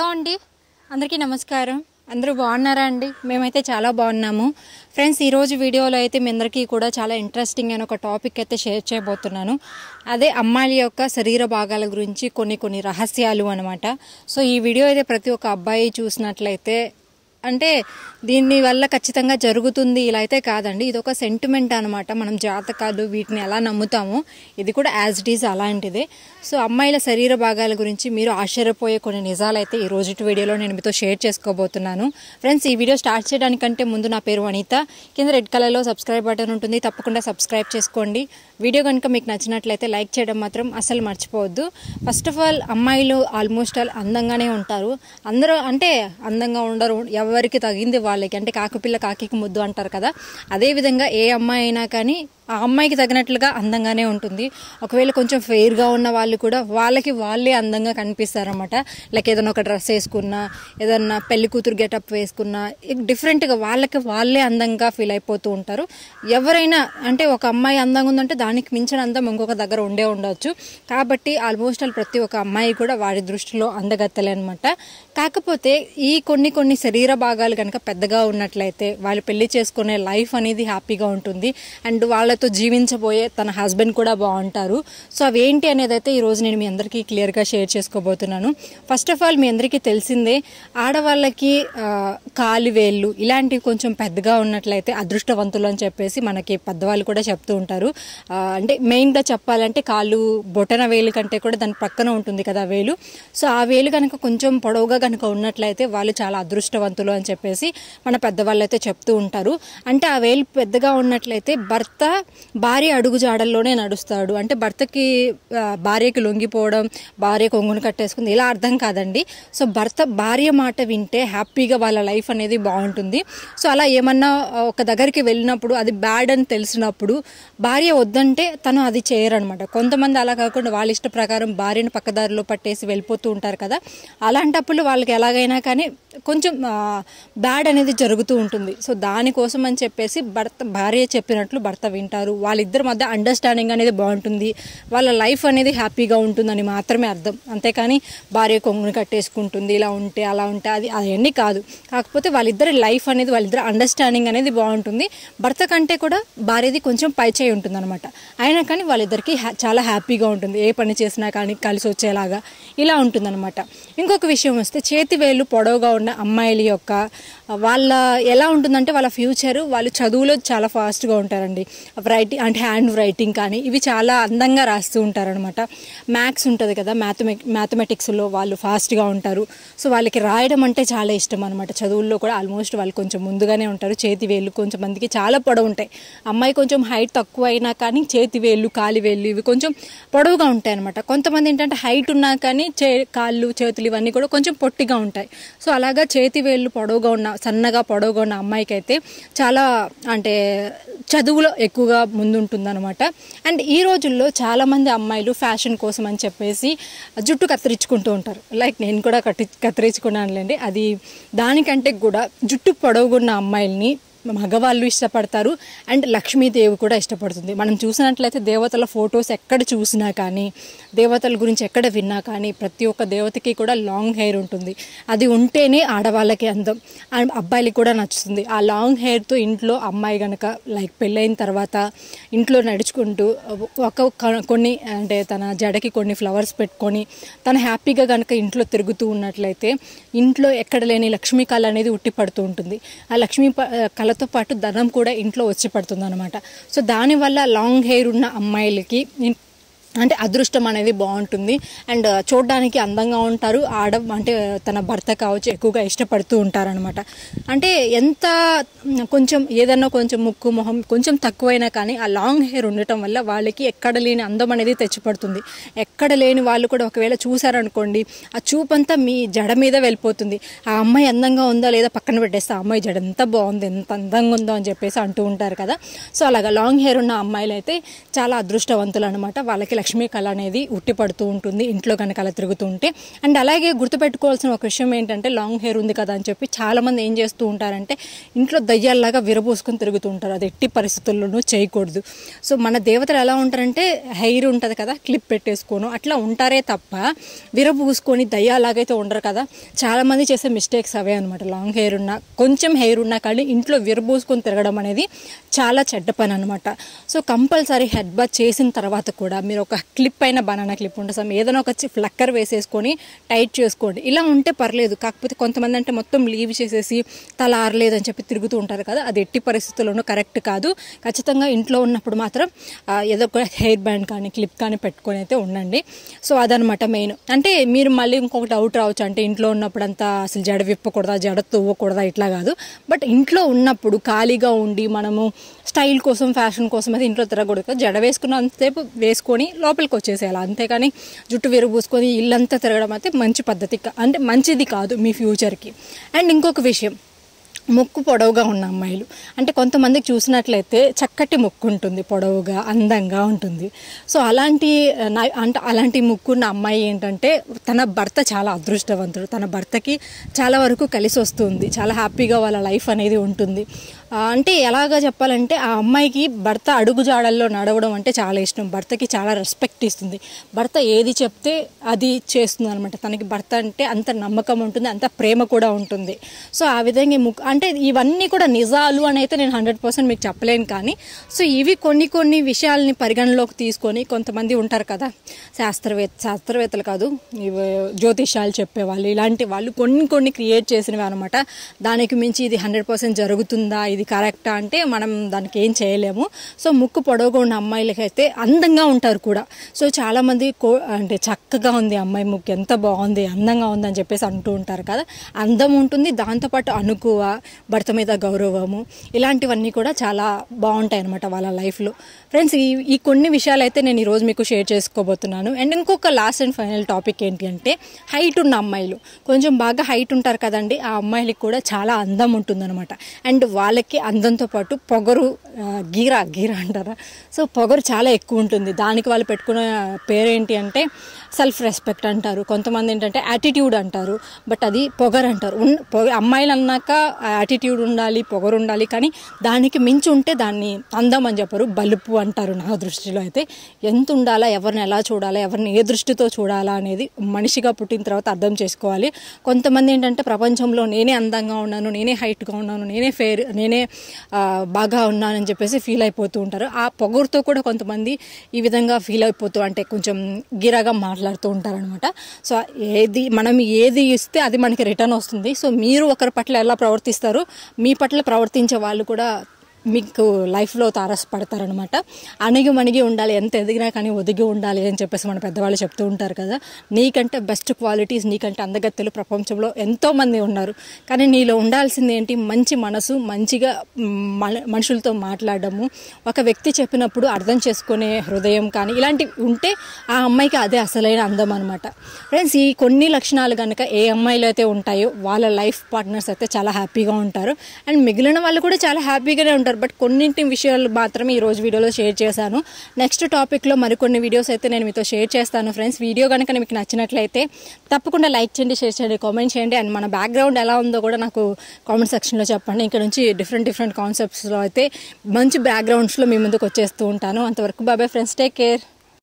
welcome అండి అందరికీ నమస్కారం అందరూ బాగున్నారా అండి మేమైతే చాలా బాగున్నాము ఫ్రెండ్స్ ఈరోజు వీడియోలో అయితే మీ అందరికీ కూడా చాలా ఇంట్రెస్టింగ్ అయిన ఒక టాపిక్ అయితే షేర్ చేయబోతున్నాను అదే అమ్మాయిల యొక్క శరీర భాగాల గురించి కొన్ని కొన్ని రహస్యాలు అనమాట సో ఈ వీడియో అయితే ప్రతి ఒక్క అబ్బాయి చూసినట్లయితే అంటే దీని వల్ల ఖచ్చితంగా జరుగుతుంది ఇలా అయితే కాదండి ఇది ఒక సెంటిమెంట్ అనమాట మనం జాతకాలు వీటిని ఎలా నమ్ముతామో ఇది కూడా యాజ్ ఇట్ ఈజ్ అలాంటిదే సో అమ్మాయిల శరీర భాగాల గురించి మీరు ఆశ్చర్యపోయే కొన్ని నిజాలు అయితే ఈ రోజు వీడియోలో నేను మీతో షేర్ చేసుకోబోతున్నాను ఫ్రెండ్స్ ఈ వీడియో స్టార్ట్ చేయడానికంటే ముందు నా పేరు వనిత కింద రెడ్ కలర్లో సబ్స్క్రైబ్ బటన్ ఉంటుంది తప్పకుండా సబ్స్క్రైబ్ చేసుకోండి వీడియో కనుక మీకు నచ్చినట్లయితే లైక్ చేయడం మాత్రం అసలు మర్చిపోవద్దు ఫస్ట్ ఆఫ్ ఆల్ అమ్మాయిలు ఆల్మోస్ట్ ఆల్ అందంగానే ఉంటారు అందరూ అంటే అందంగా ఉండరు ఎవరికి తగింది వాళ్ళకి అంటే కాకిపిల్ల కాకికి ముద్దు అంటారు కదా అదేవిధంగా ఏ అమ్మాయి అయినా కానీ ఆ అమ్మాయికి తగినట్లుగా అందంగానే ఉంటుంది ఒకవేళ కొంచెం ఫెయిర్గా ఉన్న వాళ్ళు కూడా వాళ్ళకి వాళ్ళే అందంగా కనిపిస్తారన్నమాట లైక్ ఏదైనా ఒక డ్రెస్ వేసుకున్నా ఏదన్నా పెళ్లి కూతురు గెటప్ వేసుకున్నా డిఫరెంట్గా వాళ్ళకి వాళ్ళే అందంగా ఫీల్ అయిపోతూ ఉంటారు ఎవరైనా అంటే ఒక అమ్మాయి అందంగా ఉందంటే దానికి మించిన అందం ఇంకొక దగ్గర ఉండే ఉండవచ్చు కాబట్టి ఆల్మోస్ట్ ఆల్ ప్రతి ఒక్క అమ్మాయి కూడా వారి దృష్టిలో అందగత్తలే అనమాట కాకపోతే ఈ కొన్ని కొన్ని శరీర భాగాలు కనుక పెద్దగా ఉన్నట్లయితే వాళ్ళు పెళ్లి చేసుకునే లైఫ్ అనేది హ్యాపీగా ఉంటుంది అండ్ వాళ్ళతో జీవించబోయే తన హస్బెండ్ కూడా బాగుంటారు సో అవి ఏంటి అనేది అయితే ఈరోజు నేను మీ అందరికీ క్లియర్గా షేర్ చేసుకోబోతున్నాను ఫస్ట్ ఆఫ్ ఆల్ మీ అందరికీ తెలిసిందే ఆడవాళ్ళకి ఆ, కాలు వేళ్ళు ఇలాంటివి కొంచెం పెద్దగా ఉన్నట్లయితే అదృష్టవంతులు అని చెప్పేసి మనకి పెద్దవాళ్ళు కూడా చెప్తూ ఉంటారు ఆ, అంటే మెయిన్గా చెప్పాలంటే కాళ్ళు బొటన వేలు కంటే కూడా దాని పక్కన ఉంటుంది కదా ఆ వేలు సో ఆ వేలు కనుక కొంచెం పొడవుగా కనుక ఉన్నట్లయితే వాళ్ళు చాలా అదృష్టవంతులు అని చెప్పేసి మన పెద్దవాళ్ళు అయితే చెప్తూ ఉంటారు అంటే ఆ వేలు పెద్దగా ఉన్నట్లయితే భర్త భార్య అడుగు జాడల్లోనే నడుస్తాడు అంటే భర్తకి ఆ, భార్యకి లొంగిపోవడం భార్య కొంగును కట్టేసుకుంది ఇలా అర్థం కాదండి సో భర్త భార్య మాట వింటే హ్యాపీగా వాళ్ళ లైఫ్ అనేది బాగుంటుంది సో అలా ఏమన్నా ఆ, ఒక దగ్గరికి వెళ్ళినప్పుడు అది బ్యాడ్ అని తెలిసినప్పుడు భార్య వద్దంటే తను అది చేయరనమాట కొంతమంది అలా కాకుండా వాళ్ళ ఇష్ట ప్రకారం భార్యను పక్కదారిలో పట్టేసి వెళ్ళిపోతూ ఉంటారు కదా అలాంటప్పుడు వాళ్ళకి ఎలాగైనా కానీ కొంచెం బ్యాడ్ అనేది జరుగుతూ ఉంటుంది సో దానికోసం అని చెప్పేసి భర్త భార్య చెప్పినట్లు భర్త వింటారు వాళ్ళిద్దరి మధ్య అండర్స్టాండింగ్ అనేది బాగుంటుంది వాళ్ళ లైఫ్ అనేది హ్యాపీగా ఉంటుందని మాత్రమే అర్థం అంతేకాని భార్య కొంగుని కట్టేసుకుంటుంది ఇలా ఉంటే అలా ఉంటే అది అవన్నీ కాదు కాకపోతే వాళ్ళిద్దరి లైఫ్ అనేది వాళ్ళిద్దరి అండర్స్టాండింగ్ అనేది బాగుంటుంది భర్త కంటే కూడా భార్యది కొంచెం పైచేయి ఉంటుంది అనమాట అయినా కానీ వాళ్ళిద్దరికి హ్యా- చాలా హ్యాపీగా ఉంటుంది ఏ పని చేసినా కానీ కలిసి వచ్చేలాగా ఇలా ఉంటుందన్నమాట ఇంకొక విషయం వస్తే చేతి వేలు పొడవుగా ఉన్న అమ్మాయిల యొక్క వాళ్ళ ఎలా ఉంటుందంటే వాళ్ళ ఫ్యూచర్ వాళ్ళు చదువులో చాలా ఫాస్ట్గా ఉంటారండి రైటింగ్ అంటే హ్యాండ్ రైటింగ్ కానీ ఇవి చాలా అందంగా రాస్తూ ఉంటారనమాట మ్యాథ్స్ ఉంటుంది కదా మ్యాథమె మ్యాథమెటిక్స్లో వాళ్ళు ఫాస్ట్గా ఉంటారు సో వాళ్ళకి రాయడం అంటే చాలా ఇష్టం అనమాట చదువుల్లో కూడా ఆల్మోస్ట్ వాళ్ళు కొంచెం ముందుగానే ఉంటారు చేతి వేళ్ళు కొంచెం మందికి చాలా పొడవు ఉంటాయి అమ్మాయి కొంచెం హైట్ తక్కువ అయినా కానీ చేతి వేళ్ళు కాలి వేళ్ళు ఇవి కొంచెం పొడవుగా ఉంటాయి అనమాట కొంతమంది ఏంటంటే హైట్ ఉన్నా కానీ చే కాళ్ళు చేతులు ఇవన్నీ కూడా కొంచెం పొట్టిగా ఉంటాయి సో అలాగా చేతి వేళ్ళు పొడవుగా ఉన్న సన్నగా పొడవుగా ఉన్న అమ్మాయికి అయితే చాలా అంటే చదువులో ఎక్కువగా ముందుంటుందన్నమాట అండ్ ఈ రోజుల్లో చాలామంది అమ్మాయిలు ఫ్యాషన్ కోసం అని చెప్పేసి జుట్టు కత్తిరించుకుంటూ ఉంటారు లైక్ నేను కూడా కట్టి కత్తిరించుకున్నానులేండి అది దానికంటే కూడా జుట్టు పొడవుగున్న అమ్మాయిల్ని మగవాళ్ళు ఇష్టపడతారు అండ్ లక్ష్మీదేవి కూడా ఇష్టపడుతుంది మనం చూసినట్లయితే దేవతల ఫొటోస్ ఎక్కడ చూసినా కానీ దేవతల గురించి ఎక్కడ విన్నా కానీ ప్రతి ఒక్క దేవతకి కూడా లాంగ్ హెయిర్ ఉంటుంది అది ఉంటేనే ఆడవాళ్ళకి అందం అండ్ అబ్బాయిలకి కూడా నచ్చుతుంది ఆ లాంగ్ హెయిర్తో ఇంట్లో అమ్మాయి గనక లైక్ పెళ్ళైన తర్వాత ఇంట్లో నడుచుకుంటూ ఒక క- కొన్ని అంటే తన జడకి కొన్ని ఫ్లవర్స్ పెట్టుకొని తను హ్యాపీగా కనుక ఇంట్లో తిరుగుతూ ఉన్నట్లయితే ఇంట్లో ఎక్కడ లేని లక్ష్మీ కళ అనేది ఉట్టి పడుతూ ఉంటుంది ఆ లక్ష్మీ ప- కళతో పాటు ధనం కూడా ఇంట్లో వచ్చి పడుతుంది అనమాట సో దానివల్ల లాంగ్ హెయిర్ ఉన్న అమ్మాయిలకి ఇన్- అంటే అదృష్టం అనేది బాగుంటుంది అండ్ చూడడానికి అందంగా ఉంటారు ఆడ అంటే తన భర్త కావచ్చు ఎక్కువగా ఇష్టపడుతూ ఉంటారనమాట అంటే ఎంత కొంచెం ఏదన్నా కొంచెం ముక్కు మొహం కొంచెం తక్కువైనా కానీ ఆ లాంగ్ హెయిర్ ఉండటం వల్ల వాళ్ళకి ఎక్కడ లేని అందం అనేది తెచ్చిపడుతుంది ఎక్కడ లేని వాళ్ళు కూడా ఒకవేళ చూసారనుకోండి ఆ చూపంతా మీ జడ మీద వెళ్ళిపోతుంది ఆ అమ్మాయి అందంగా ఉందా లేదా పక్కన పెట్టేస్తే ఆ అమ్మాయి జడ ఎంత బాగుంది ఎంత అందంగా ఉందో అని చెప్పేసి అంటూ ఉంటారు కదా సో అలాగా లాంగ్ హెయిర్ ఉన్న అమ్మాయిలు అయితే చాలా అదృష్టవంతులు అనమాట వాళ్ళకి లక్ష్మీ కళ అనేది ఉట్టిపడుతూ ఉంటుంది ఇంట్లో కనుక అలా తిరుగుతూ ఉంటే అండ్ అలాగే గుర్తుపెట్టుకోవాల్సిన ఒక విషయం ఏంటంటే లాంగ్ హెయిర్ ఉంది కదా అని చెప్పి చాలామంది ఏం చేస్తూ ఉంటారంటే ఇంట్లో దయ్యాల్లాగా విరబూసుకొని తిరుగుతూ ఉంటారు అది ఎట్టి పరిస్థితుల్లోనూ చేయకూడదు సో మన దేవతలు ఎలా ఉంటారంటే హెయిర్ ఉంటుంది కదా క్లిప్ పెట్టేసుకోను అట్లా ఉంటారే తప్ప విరబూసుకొని దయ్యాలాగైతే ఉండరు కదా చాలామంది చేసే మిస్టేక్స్ అవే అనమాట లాంగ్ హెయిర్ ఉన్నా కొంచెం హెయిర్ ఉన్నా కానీ ఇంట్లో విరబూసుకొని తిరగడం అనేది చాలా చెడ్డ పని అనమాట సో కంపల్సరీ హెడ్ బాత్ చేసిన తర్వాత కూడా మీరు ఒక క్లిప్ అయిన బనానా క్లిప్ ఉంటుంది ఏదైనా ఒక ఫ్లక్కర్ వేసేసుకొని టైట్ చేసుకోండి ఇలా ఉంటే పర్లేదు కాకపోతే కొంతమంది అంటే మొత్తం లీవ్ చేసేసి తల ఆరలేదు అని చెప్పి తిరుగుతూ ఉంటారు కదా అది ఎట్టి పరిస్థితుల్లోనూ కరెక్ట్ కాదు ఖచ్చితంగా ఇంట్లో ఉన్నప్పుడు మాత్రం ఆ, ఏదో ఒక హెయిర్ బ్యాండ్ కానీ క్లిప్ కానీ పెట్టుకొని అయితే ఉండండి సో అదనమాట మెయిన్ అంటే మీరు మళ్ళీ ఇంకొక డౌట్ రావచ్చు అంటే ఇంట్లో ఉన్నప్పుడు అంతా అసలు జడ విప్పకూడదా జడ తువ్వకూడదా ఇట్లా కాదు బట్ ఇంట్లో ఉన్నప్పుడు ఖాళీగా ఉండి మనము స్టైల్ కోసం ఫ్యాషన్ కోసం అయితే ఇంట్లో తిరగకూడదు కదా జడ వేసుకున్నంతసేపు వేసుకొని లోపలికి వచ్చేసేయాలి అంతేకాని జుట్టు విరబూసుకొని ఇల్లంతా తిరగడం అయితే మంచి పద్ధతి కా- అంటే మంచిది కాదు మీ ఫ్యూచర్కి అండ్ ఇంకొక విషయం ముక్కు పొడవుగా ఉన్న అమ్మాయిలు అంటే కొంతమందికి చూసినట్లయితే చక్కటి ముక్కు ఉంటుంది పొడవుగా అందంగా ఉంటుంది సో అలాంటి నా- అంటే అలాంటి ముక్కు ఉన్న అమ్మాయి ఏంటంటే తన భర్త చాలా అదృష్టవంతుడు తన భర్తకి చాలా వరకు కలిసి వస్తుంది చాలా హ్యాపీగా వాళ్ళ లైఫ్ అనేది ఉంటుంది ఆ, అంటే ఎలాగా చెప్పాలంటే ఆ అమ్మాయికి భర్త అడుగుజాడల్లో నడవడం అంటే చాలా ఇష్టం భర్తకి చాలా రెస్పెక్ట్ ఇస్తుంది భర్త ఏది చెప్తే అది చేస్తుంది అనమాట తనకి భర్త అంటే అంత నమ్మకం ఉంటుంది అంత ప్రేమ కూడా ఉంటుంది సో ఆ విధంగా ఈ ముక్ అంటే ఇవన్నీ కూడా నిజాలు అని అయితే నేను హండ్రెడ్ పర్సెంట్ మీకు చెప్పలేను కానీ సో ఇవి కొన్ని కొన్ని విషయాల్ని పరిగణలోకి తీసుకొని కొంతమంది ఉంటారు కదా శాస్త్రవేత్త శాస్త్రవేత్తలు కాదు ఇవి జ్యోతిషాలు చెప్పేవాళ్ళు ఇలాంటి వాళ్ళు కొన్ని కొన్ని క్రియేట్ చేసినవి అనమాట దానికి మించి ఇది హండ్రెడ్ పర్సెంట్ జరుగుతుందా ఇది కరెక్టా అంటే మనం దానికి ఏం చేయలేము సో ముక్కు పొడవుగా ఉన్న అమ్మాయిలకైతే అందంగా ఉంటారు కూడా సో చాలామంది కో అంటే చక్కగా ఉంది అమ్మాయి ముక్కు ఎంత బాగుంది అందంగా ఉంది అని చెప్పేసి అంటూ ఉంటారు కదా అందం ఉంటుంది దాంతోపాటు అనుకువ భర్త మీద గౌరవము ఇలాంటివన్నీ కూడా చాలా బాగుంటాయి అనమాట వాళ్ళ లైఫ్లో ఫ్రెండ్స్ ఈ ఈ కొన్ని విషయాలు అయితే నేను ఈరోజు మీకు షేర్ చేసుకోబోతున్నాను అండ్ ఇంకొక లాస్ట్ అండ్ ఫైనల్ టాపిక్ ఏంటి అంటే హైట్ ఉన్న అమ్మాయిలు కొంచెం బాగా హైట్ ఉంటారు కదండి ఆ అమ్మాయిలకి కూడా చాలా అందం ఉంటుందన్నమాట అండ్ వాళ్ళకి అందంతో పాటు పొగరు ఆ, గీరా గీరా అంటారా సో పొగరు చాలా ఎక్కువ ఉంటుంది దానికి వాళ్ళు పెట్టుకున్న పేరేంటి అంటే సెల్ఫ్ రెస్పెక్ట్ అంటారు కొంతమంది ఏంటంటే యాటిట్యూడ్ అంటారు బట్ అది పొగరు అంటారు ఉన్ పొగ అమ్మాయిలు అన్నాక యాటిట్యూడ్ ఉండాలి పొగరు ఉండాలి కానీ దానికి మించి ఉంటే దాన్ని అందం అని చెప్పరు బలుపు అంటారు నా దృష్టిలో అయితే ఎంత ఉండాలా ఎవరిని ఎలా చూడాలా ఎవరిని ఏ దృష్టితో చూడాలా అనేది మనిషిగా పుట్టిన తర్వాత అర్థం చేసుకోవాలి కొంతమంది ఏంటంటే ప్రపంచంలో నేనే అందంగా ఉన్నాను నేనే హైట్గా ఉన్నాను నేనే ఫేర్ నేనే ఆ, బాగా ఉన్నానని చెప్పేసి ఫీల్ అయిపోతూ ఉంటారు ఆ పొగరుతో కూడా కొంతమంది ఈ విధంగా ఫీల్ అయిపోతూ అంటే కొంచెం గిరాగా మాట్లాడుతూ ఉంటారనమాట సో ఏది మనం ఏది ఇస్తే అది మనకి రిటర్న్ వస్తుంది సో మీరు ఒకరి పట్ల ఎలా ప్రవర్తిస్తారు మీ పట్ల ప్రవర్తించే వాళ్ళు కూడా మీకు లైఫ్లో తారసపడతారనమాట అణిగి మణిగి ఉండాలి ఎంత ఎదిగినా కానీ ఒదిగి ఉండాలి అని చెప్పేసి మన పెద్దవాళ్ళు చెప్తూ ఉంటారు కదా నీకంటే బెస్ట్ క్వాలిటీస్ నీకంటే అందగత్తెలు ప్రపంచంలో ఎంతోమంది ఉన్నారు కానీ నీలో ఉండాల్సింది ఏంటి మంచి మనసు మంచిగా మ్, మన- మనుషులతో మాట్లాడడము ఒక వ్యక్తి చెప్పినప్పుడు అర్థం చేసుకునే హృదయం కానీ ఇలాంటివి ఉంటే ఆ అమ్మాయికి అదే అసలైన అందం అనమాట ఫ్రెండ్స్ ఈ కొన్ని లక్షణాలు కనుక ఏ అమ్మాయిలు అయితే ఉంటాయో వాళ్ళ లైఫ్ పార్ట్నర్స్ అయితే చాలా హ్యాపీగా ఉంటారు అండ్ మిగిలిన వాళ్ళు కూడా చాలా హ్యాపీగానే ఉంటారు బట్ కొన్నింటి విషయాలు మాత్రమే ఈ రోజు వీడియోలో షేర్ చేశాను నెక్స్ట్ టాపిక్లో మరికొన్ని వీడియోస్ అయితే నేను మీతో షేర్ చేస్తాను ఫ్రెండ్స్ వీడియో కనుక మీకు నచ్చినట్లయితే తప్పకుండా లైక్ చేయండి షేర్ చేయండి కామెంట్ చేయండి అండ్ మన బ్యాక్గ్రౌండ్ ఎలా ఉందో కూడా నాకు కామెంట్ సెక్షన్లో చెప్పండి ఇక్కడ నుంచి డిఫరెంట్ డిఫరెంట్ కాన్సెప్ట్స్లో అయితే మంచి బ్యాక్గ్రౌండ్స్లో మీ ముందుకు వచ్చేస్తూ ఉంటాను అంతవరకు బాబాయ్ ఫ్రెండ్స్ టేక్ కేర్